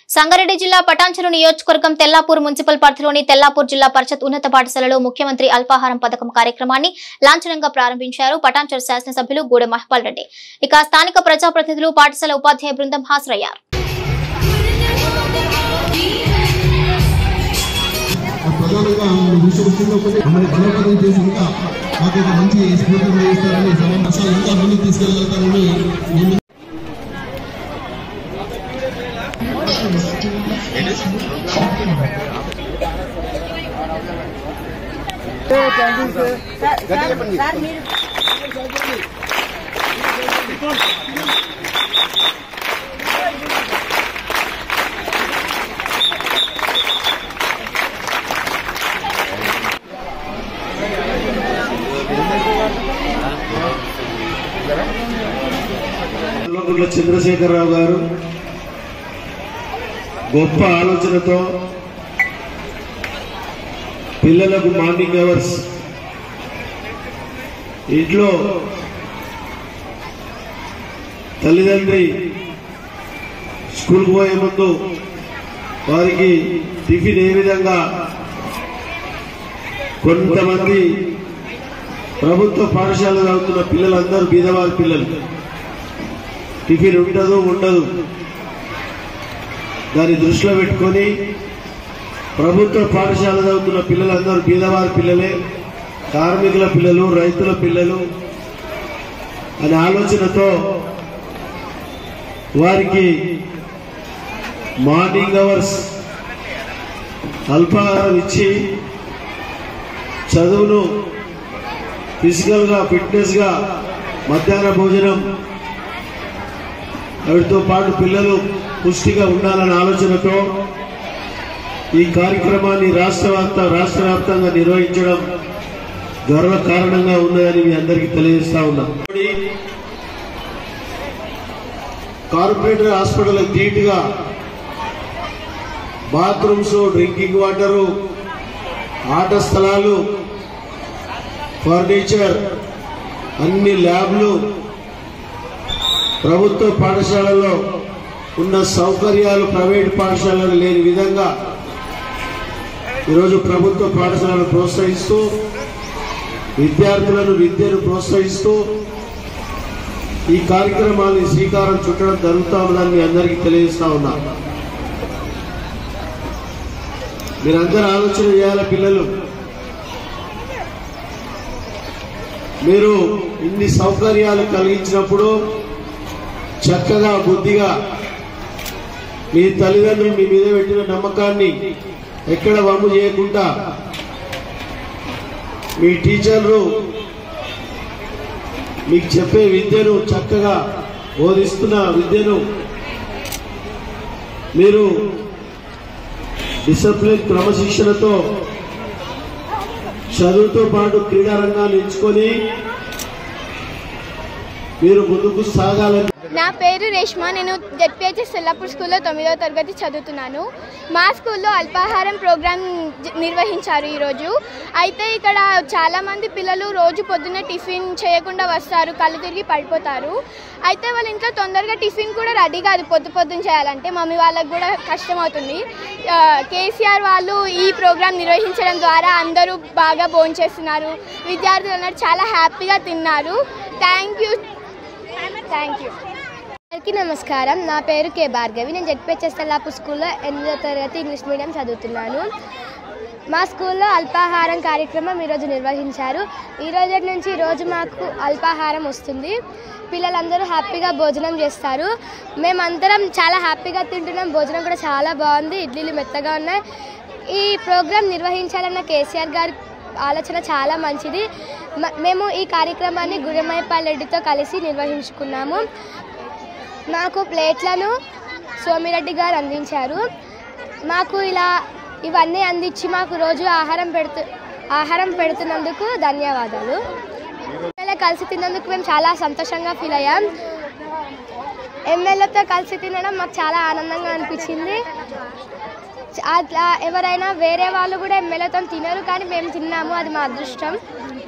సంగారెడ్డి జిల్లా పటాన్చెరు నియోజకవర్గం తెల్లాపూర్ మున్సిపల్ పరిధిలోని తెల్లాపూర్ జిల్లా పరిషత్ ఉన్నత పాఠశాలలో ముఖ్యమంత్రి అల్పాహారం పథకం కార్యక్రమాన్ని లాంఛనంగా ప్రారంభించారు పటాన్చెరు శాసనసభ్యులు గూడె మహిపాల్ రెడ్డి ఇక స్థానిక ప్రజాప్రతినిధులు పాఠశాల ఉపాధ్యాయ బృందం హాజరయ్యారు ప్రధానంగా విషయం వచ్చింది ఒకటి మమ్మల్ని బలోపేతం చేసి ఇంకా మాకు ఒక మంచి స్ఫూర్తిని ఇస్తారని సమావేశాలు ఇంకా ముందుకు తీసుకెళ్ళగలుగుతారని నేను కల్వకుంట్ల చంద్రశేఖరరావు గారు గొప్ప ఆలోచనతో పిల్లలకు మార్నింగ్ అవర్స్ ఇంట్లో తల్లిదండ్రి స్కూల్కి పోయే ముందు వారికి టిఫిన్ ఏ విధంగా కొంతమంది ప్రభుత్వ పాఠశాలలో చదువుతున్న పిల్లలందరూ బీదవారి పిల్లలు టిఫిన్ ఉండదు ఉండదు దాన్ని దృష్టిలో పెట్టుకొని ప్రభుత్వ పాఠశాల చదువుతున్న పిల్లలందరూ బీదవారి పిల్లలే కార్మికుల పిల్లలు రైతుల పిల్లలు అనే ఆలోచనతో వారికి మార్నింగ్ అవర్స్ అల్పాహారం ఇచ్చి చదువును ఫిజికల్గా ఫిట్నెస్గా మధ్యాహ్న భోజనం వాటితో పాటు పిల్లలు పుష్టిగా ఉండాలనే ఆలోచనతో ఈ కార్యక్రమాన్ని రాష్ట్ర వ్యాప్త రాష్ట్ర వ్యాప్తంగా నిర్వహించడం గర్వ కారణంగా ఉన్నదని మీ అందరికీ తెలియజేస్తా ఉన్నాం కార్పొరేటర్ హాస్పిటల్ ధీటుగా బాత్రూమ్స్ డ్రింకింగ్ వాటరు ఆట స్థలాలు ఫర్నిచర్ అన్ని ల్యాబ్లు ప్రభుత్వ పాఠశాలలో ఉన్న సౌకర్యాలు ప్రైవేట్ పాఠశాలలో లేని విధంగా ఈరోజు ప్రభుత్వ పాఠశాలను ప్రోత్సహిస్తూ విద్యార్థులను విద్యను ప్రోత్సహిస్తూ ఈ కార్యక్రమాన్ని శ్రీకారం చుట్టడం జరుగుతా ఉందని మీ అందరికీ తెలియజేస్తా ఉన్నా మీరందరూ ఆలోచన చేయాలి పిల్లలు మీరు ఇన్ని సౌకర్యాలు కలిగించినప్పుడు చక్కగా బుద్ధిగా మీ తల్లిదండ్రులు మీ మీద పెట్టిన నమ్మకాన్ని ఎక్కడ వమ్ము చేయకుండా మీ టీచర్లు మీకు చెప్పే విద్యను చక్కగా బోధిస్తున్న విద్యను మీరు డిసిప్లిన్ క్రమశిక్షణతో చదువుతో పాటు క్రీడా రంగాన్ని ఎంచుకొని మీరు ముందుకు సాగాలని నా పేరు రేష్మా నేను జెడ్పిహెచ్ఎస్ సెల్లాపూర్ స్కూల్లో తొమ్మిదవ తరగతి చదువుతున్నాను మా స్కూల్లో అల్పాహారం ప్రోగ్రాం జ- నిర్వహించారు ఈరోజు అయితే ఇక్కడ చాలామంది పిల్లలు రోజు పొద్దున్న టిఫిన్ చేయకుండా వస్తారు కళ్ళు తిరిగి పడిపోతారు అయితే వాళ్ళ ఇంట్లో తొందరగా టిఫిన్ కూడా రెడీ కాదు పొద్దు పొద్దున్న చేయాలంటే మమ్మీ వాళ్ళకి కూడా కష్టం అవుతుంది ఆ, కేసీఆర్ వాళ్ళు ఈ ప్రోగ్రాం నిర్వహించడం ద్వారా అందరూ బాగా భోంచేస్తున్నారు విద్యార్థులు అన్నారు చాలా హ్యాపీగా తిన్నారు థ్యాంక్ యూ థ్యాంక్ యూ అందరికీ నమస్కారం నా పేరు కే భార్గవి నేను జెడ్పిహెచ్ఎస్ తెల్లాపు స్కూల్లో ఎనిమిదో తరగతి ఇంగ్లీష్ మీడియం చదువుతున్నాను మా స్కూల్లో అల్పాహారం కార్యక్రమం ఈరోజు నిర్వహించారు ఈ రోజు నుంచి రోజు మాకు అల్పాహారం వస్తుంది పిల్లలందరూ హ్యాపీగా భోజనం చేస్తారు మేమందరం చాలా హ్యాపీగా తింటున్నాం భోజనం కూడా చాలా బాగుంది ఇడ్లీలు మెత్తగా ఉన్నాయి ఈ ప్రోగ్రాం నిర్వహించాలన్న కేసీఆర్ గారి ఆలోచన చాలా మంచిది మ- మేము ఈ కార్యక్రమాన్ని గుడిమైపాల్ రెడ్డితో కలిసి నిర్వహించుకున్నాము మాకు ప్లేట్లను సోమిరెడ్డి గారు అందించారు మాకు ఇలా ఇవన్నీ అందించి మాకు రోజు ఆహారం పెడుతు ఆహారం పెడుతున్నందుకు ధన్యవాదాలు ఎమ్మెల్యే కలిసి తిన్నందుకు మేము చాలా సంతోషంగా ఫీల్ అయ్యాం ఎమ్మెల్యేతో కలిసి తినడం మాకు చాలా ఆనందంగా అనిపించింది అట్లా ఎవరైనా వేరే వాళ్ళు కూడా ఎమ్మెల్యేతో తినరు కానీ మేము తిన్నాము అది మా అదృష్టం